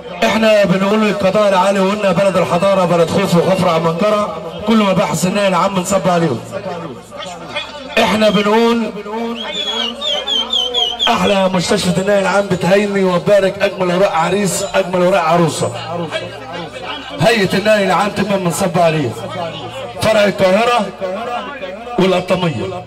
احنا بنقول القضاء العالي وقلنا بلد الحضاره بلد خوف وخفر على منقره كل ما بحث النهي العام بنصب عليهم احنا بنقول احلى مستشفى النهي العام بتهيني وبارك اجمل اوراق عريس اجمل اوراق عروسه هيئه النهي العام تمام بنصب عليه فرع القاهره والقطاميه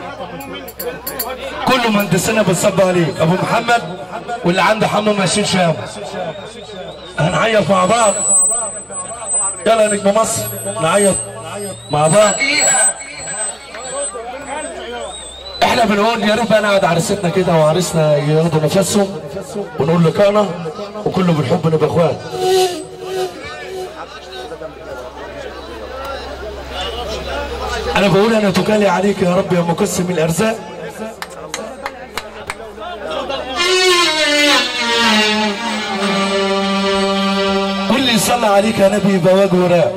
كل مهندسنا بنصب عليه ابو محمد واللي عنده حمام ماشيين شام هنعيط مع بعض يلا يا نجم مصر نعيط مع بعض احنا بنقول يا ريت بقى نقعد عريستنا كده وعريسنا ياخدوا نفسهم ونقول لقانا وكله بالحب نبقى اخوات انا بقول انا تكالي عليك يا رب يا مقسم الارزاق واللي يصلى عليك يا نبي يبقى واجه وراء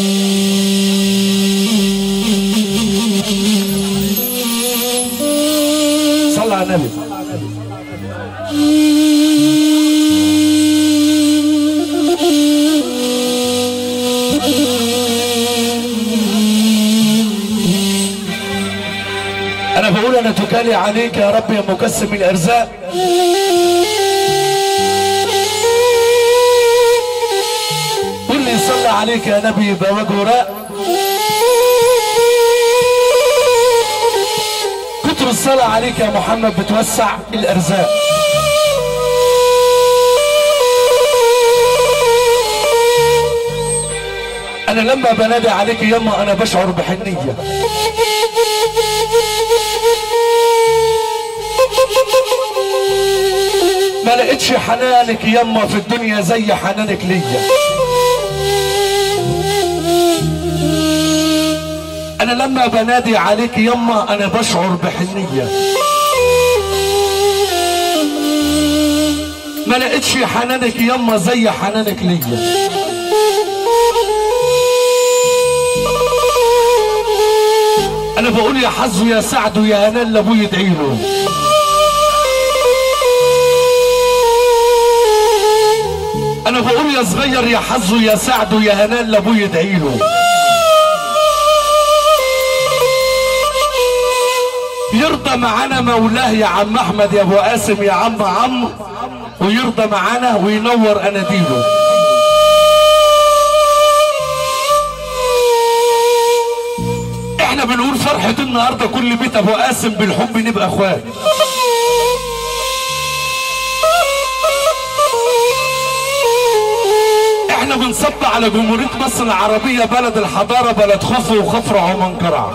صلى على النبي انا بقول انا تكالي عليك يا رب يا مقسم الارزاق واللي يصلي عليك يا نبي يبقى وجهه وراء كتر الصلاة عليك يا محمد بتوسع الارزاق انا لما بنادي عليك يما انا بشعر بحنيه ما لقيتش حنانك يما في الدنيا زي حنانك ليا انا لما بنادي عليك يما انا بشعر بحنيه ما لقيتش حنانك يما زي حنانك ليا انا بقول يا حظ يا سعد يا هنال لابوي يدعي له انا بقول يا صغير يا حظ يا سعد يا هنال لابوي يدعي له يرضى معانا مولاه يا عم احمد يا ابو قاسم يا عم عمرو ويرضى معانا وينور اناديله احنا بنقول فرحة النهارده كل بيت ابو قاسم بالحب نبقى اخوات احنا بنصب على جمهورية مصر العربية بلد الحضارة بلد خفر وخفرع ومنقرع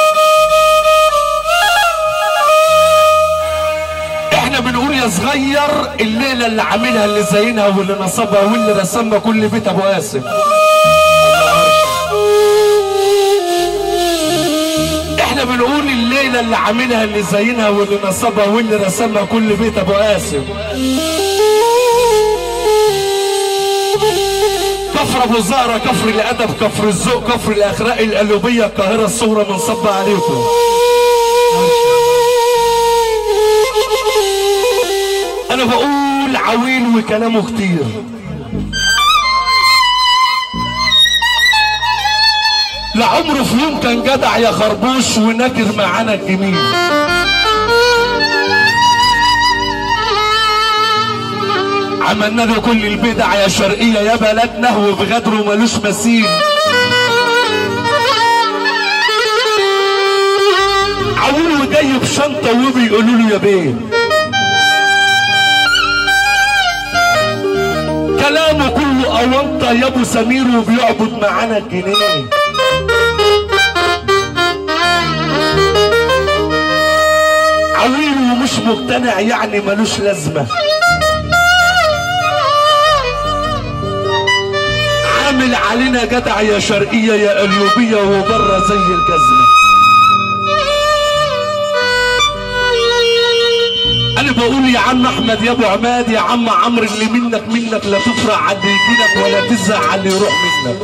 احنا بنقول يا صغير الليلة اللي عاملها اللي زينها واللي نصبها واللي رسمها كل بيت ابو قاسم احنا بنقول الليلة اللي عاملها اللي زينها واللي نصبها واللي رسمها كل بيت ابو قاسم كفر ابو زهرة كفر الادب كفر الذوق كفر الاخلاق القلوبية القاهرة الصغرى بنصب عليكم انا بقول عويل وكلامه كتير لعمره في يوم كان جدع يا خربوش ونكر معانا الجميل عملنا له كل البدع يا شرقية يا بلدنا وبغدره ملوش مثيل عويل جاي بشنطة وبيقولوا له يا بيه كلامه كله أونطة يا ابو سمير وبيعبد معانا الجنيه عويل ومش مقتنع يعني ملوش لازمة عامل علينا جدع يا شرقية يا قليوبية وبره زي الجزمة انا بقول يا عم احمد يا ابو عماد يا عم عمرو اللي منك منك لا تفرح على اللي يجيلك ولا تزعل على اللي يروح منك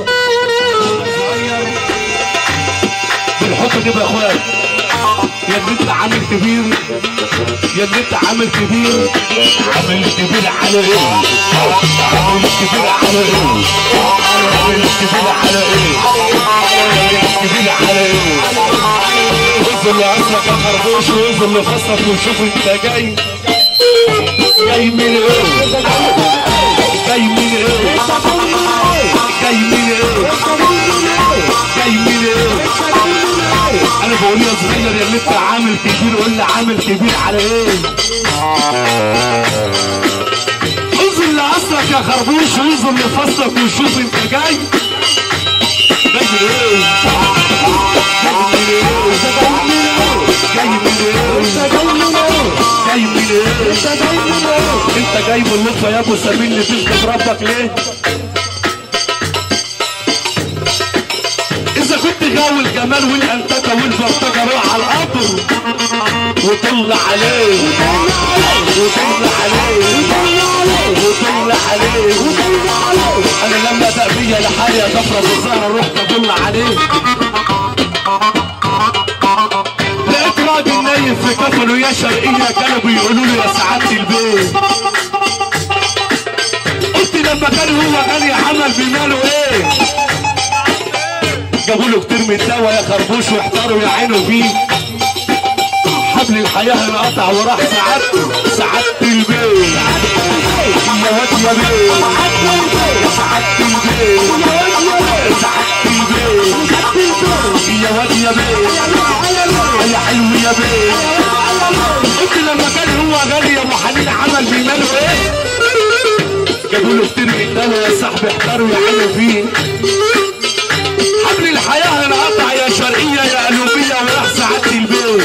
بالحب نبقى اخوات يا ابن انت عامل كبير يا اللي انت عامل كبير عامل كبير على ايه عامل كبير على ايه عامل كبير على ايه عامل كبير على ايه وانزل لعصرك يا خربوش وانزل لفصلك وشوف انت جاي جاي من ايه جاي من ايه جاي من ايه جاي من ايه انا بقول يا صغير يا اللي انت عامل كبير قول لي عامل كبير على ايه انزل لعصرك يا خربوش وانزل لفصلك وشوف انت جاي جاي من ايه جاي من ايه جاي من ايه انت جاي من لطفه يا ابو سمين اللي تنكب ربك ليه اذا كنت غاوي الجمال والانتكه والبرتكه روح على القطر وطل عليه وطل عليه وطل عليه انا لما تأبية لحالي يا ضفرة الزهرة رحت اطل عليه لقيت راجل نايم في كفنه يا شرقية كانوا بيقولوا له يا سعادة البيت قلت لما كان هو غني عمل بماله ايه جابوا له كتير من الدواء يا خربوش واحتاروا يا عينه فيه حبل الحياة انقطع وراح سعادته سعادة البيت يا واد يا بيه سعادة البيت سعادة البيت يا واد يا بيه يا حلو يا بيه قلت لما كان هو غني يا ابو حنين عمل بماله ايه جابوا له كتير من الدواء يا صاحبي احتاروا يا عينه فيه حبل الحياة انقطع يا شرقية يا قلوبية وراح سعادة البيت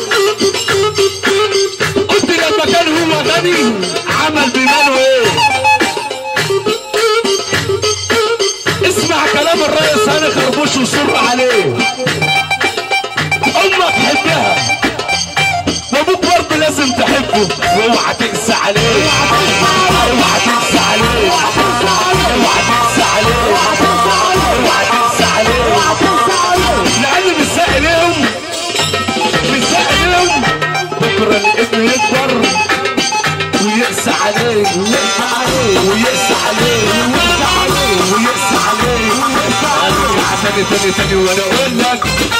قلت لما كان هو غني عمل بماله ايه اسمع كلام الرئيس هاني خربوش وصر عليه امك حبها وابوك برضه لازم تحبه واوعى تقسى عليه اوعى تقسى عليه اوعى تقسى عليه اوعى تقسى عليه لان بالساق ليهم بالساق ليهم بكره الابن يكبر ويقسى عليه ويقسى عليه ويقسى عليه ويقسى عليه ويقسى عليه ارجع تاني تاني تاني وانا اقول لك